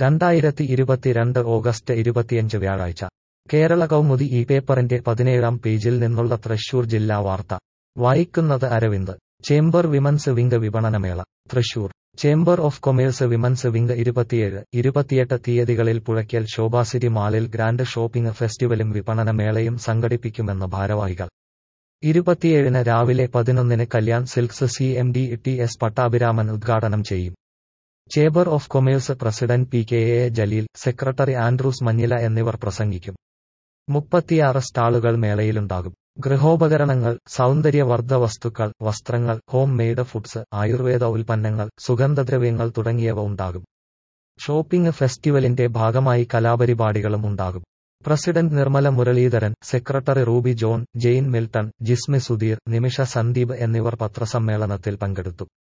രണ്ടായിരത്തി ഇരുപത്തിരണ്ട് ഓഗസ്റ്റ് ഇരുപത്തിയഞ്ച് വ്യാഴാഴ്ച കേരള കൗമുദി ഈ പേപ്പറിന്റെ പതിനേഴാം പേജിൽ നിന്നുള്ള തൃശൂർ ജില്ലാ വാർത്ത വായിക്കുന്നത് അരവിന്ദ് ചേംബർ വിമൻസ് വിംഗ് വിപണനമേള Thrissur chamber of commerce women's wing ഇരുപത്തിയേഴ് ഇരുപത്തിയെട്ട് തീയതികളിൽ പുഴയ്ക്കൽ ശോഭാസിരി മാളിൽ ഗ്രാൻഡ് ഷോപ്പിംഗ് ഫെസ്റ്റിവലും വിപണനമേളയും സംഘടിപ്പിക്കുമെന്ന് ഭാരവാഹികൾ ഇരുപത്തിയേഴിന് രാവിലെ പതിനൊന്നിന് Kalyan silks C M D T S Pattabhiraman ഉദ്ഘാടനം ചെയ്യും chamber of commerce president P K A Jaleel secretary Andrews Manjila എന്നിവർ പ്രസംഗിക്കും മുപ്പത്തിയാറ് സ്റ്റാളുകൾ മേളയിലുണ്ടാകും ഗൃഹോപകരണങ്ങൾ സൗന്ദര്യവർദ്ധ വസ്തുക്കൾ വസ്ത്രങ്ങൾ ഹോം മെയ്ഡ് ഫുഡ്സ് ആയുർവേദ ഉൽപ്പന്നങ്ങൾ സുഗന്ധദ്രവ്യങ്ങൾ തുടങ്ങിയവ ഉണ്ടാകും ഷോപ്പിംഗ് ഫെസ്റ്റിവലിന്റെ ഭാഗമായി കലാപരിപാടികളും ഉണ്ടാകും പ്രസിഡന്റ് നിർമ്മല മുരളീധരൻ സെക്രട്ടറി റൂബി ജോൺ ജെയിൻ മിൽട്ടൺ ജിസ്മി സുധീർ നിമിഷ സന്ദീപ് എന്നിവർ പത്രസമ്മേളനത്തിൽ പങ്കെടുത്തു